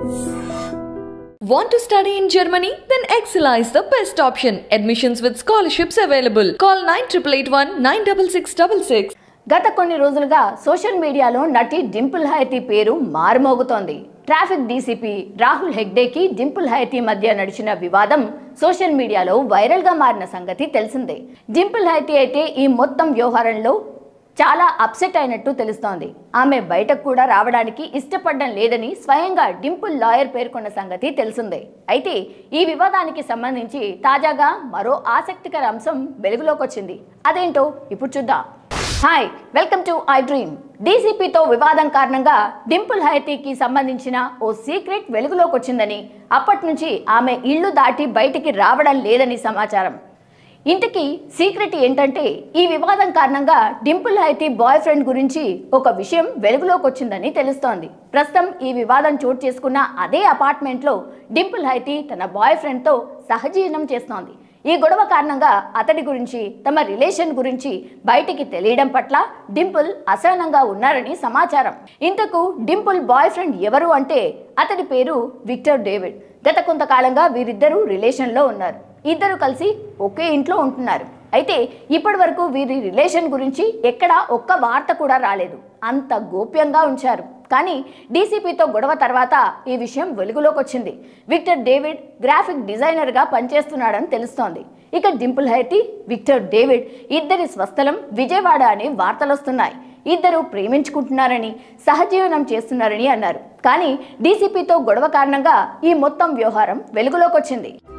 Want to study in Germany? Then Excella is the best option. Admissions with scholarships available. Call 9881 96666. గత కొన్ని రోజులుగా social మీడియాలో నటి డింపుల్ హయతి పేరు మారుమోగుతోంది ట్రాఫిక్ డీసీపీ రాహుల్ హెగ్డేకి డింపుల్ హయతి మధ్య నడిచిన వివాదం సోషల్ మీడియాలో వైరల్ గా మారిన సంగతి తెలిసిందే డింపుల్ హయతి అయితే ఈ మొత్తం వ్యవహారంలో చాలా అప్సెట్ అయినట్టు తెలుస్తోంది ఆమె బయటకు కూడా రావడానికి ఇష్టపడడం లేదని స్వయంగా డింపుల్ లాయర్ పేర్కొన్న సంగతి తెలిసిందే అయితే ఈ వివాదానికి సంబంధించి తాజాగా మరో ఆసక్తికర అంశం వెలుగులోకి వచ్చింది అదేంటో ఇప్పుడు చూద్దాం hi welcome to I dream డీసీపీతో వివాదం కారణంగా డింపుల్ హయతీకి సంబంధించిన ఓ సీక్రెట్ వెలుగులోకి వచ్చిందని అప్పటి నుంచి ఆమె ఇల్లు దాటి బయటికి రావడం లేదని సమాచారం ఇంతకీ సీక్రెట్ ఏంటంటే ఈ వివాదం కారణంగా డింపుల్ హైతి బాయ్ ఫ్రెండ్ గురించి ఒక విషయం వెలుగులోకి వచ్చిందని తెలుస్తోంది ప్రస్తుతం ఈ వివాదం చోటు చేసుకున్న అదే అపార్ట్మెంట్లో డింపుల్ హైతి తన బాయ్ ఫ్రెండ్తో సహజీవనం చేస్తోంది ఈ గొడవ కారణంగా అతడి గురించి తమ రిలేషన్ గురించి బయటికి తెలియడం పట్ల డింపుల్ అసహనంగా ఉన్నారని సమాచారం ఇంతకు డింపుల్ బాయ్ ఫ్రెండ్ ఎవరు అంటే అతడి పేరు విక్టర్ డేవిడ్ గత కొంతకాలంగా వీరిద్దరూ రిలేషన్లో ఉన్నారు ఇద్దరు కలిసి ఒకే ఇంట్లో ఉంటున్నారు అయితే ఇప్పటి వరకు వీరి రిలేషన్ గురించి ఎక్కడా ఒక్క వార్త కూడా రాలేదు అంత గోప్యంగా ఉంచారు కానీ డీసీపీతో గొడవ తర్వాత ఈ విషయం వెలుగులోకి వచ్చింది విక్టర్ డేవిడ్ గ్రాఫిక్ డిజైనర్గా పనిచేస్తున్నాడని తెలుస్తోంది ఇక డింపుల్ హైతి విక్టర్ డేవిడ్ ఇద్దరి స్వస్థలం విజయవాడ అనే వార్తలు వస్తున్నాయి ఇద్దరు ప్రేమించుకుంటున్నారని సహజీవనం చేస్తున్నారని అన్నారు కానీ డీసీపీతో గొడవ కారణంగా ఈ మొత్తం వ్యవహారం వెలుగులోకి వచ్చింది